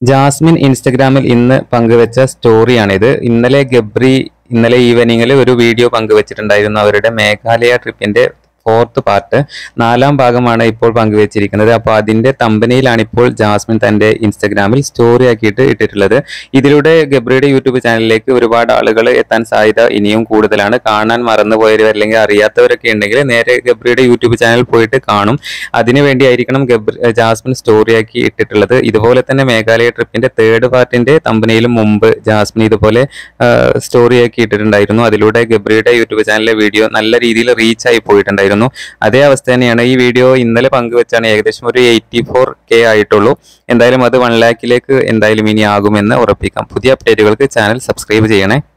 Jasmine ഇൻസ്റ്റഗ്രാമിൽ ഇന്ന് പങ്കുവെച്ച സ്റ്റോറിയാണിത് ഇന്നലെ ഗബ്രി ഇന്നലെ ഈവനിങ്ങിൽ ഒരു വീഡിയോ പങ്കുവച്ചിട്ടുണ്ടായിരുന്നു അവരുടെ മേഘാലയ ട്രിപ്പിന്റെ ഫോർത്ത് പാർട്ട് നാലാം ഭാഗമാണ് ഇപ്പോൾ പങ്കുവച്ചിരിക്കുന്നത് അപ്പോൾ അതിന്റെ തമ്പനിയിലാണ് ഇപ്പോൾ ജാസ്മിൻ തന്റെ ഇൻസ്റ്റഗ്രാമിൽ സ്റ്റോറി ആക്കിയിട്ട് ഇട്ടിട്ടുള്ളത് ഇതിലൂടെ ഗബ്രിയുടെ യൂട്യൂബ് ചാനലിലേക്ക് ഒരുപാട് ആളുകൾ എത്താൻ സാധ്യത ഇനിയും കൂടുതലാണ് കാണാൻ മറന്നുപോയവർ അല്ലെങ്കിൽ അറിയാത്തവരൊക്കെ ഉണ്ടെങ്കിൽ നേരെ ഗബ്രിയുടെ യൂട്യൂബ് ചാനൽ പോയിട്ട് കാണും അതിനു വേണ്ടിയായിരിക്കണം ഗബ്രി ജാസ്മിൻ സ്റ്റോറിയാക്കി ഇട്ടിട്ടുള്ളത് ഇതുപോലെ തന്നെ മേഘാലയ ട്രിപ്പിന്റെ തേർഡ് പാർട്ടിന്റെ തമ്പനിയിലും മുമ്പ് ജാസ്മിൻ ഇതുപോലെ സ്റ്റോറിയാക്കി ഇട്ടിട്ടുണ്ടായിരുന്നു അതിലൂടെ ഗബ്രിയുടെ യൂട്യൂബ് ചാനലിലെ വീഡിയോ നല്ല രീതിയിൽ റീച്ച് ആയി പോയിട്ടുണ്ടായിരുന്നു അതേ അവസ്ഥ തന്നെയാണ് ഈ വീഡിയോ ഇന്നലെ പങ്കുവെച്ചാണ് ഏകദേശം ഒരു എയ്റ്റി ഫോർ കെ ആയിട്ടുള്ളൂ എന്തായാലും അത് വൺ ലാക്കിലേക്ക് എന്തായാലും ഇനി ആകുമെന്ന് ഉറപ്പിക്കാം പുതിയ അപ്ഡേറ്റുകൾക്ക് ചാനൽ സബ്സ്ക്രൈബ് ചെയ്യണേ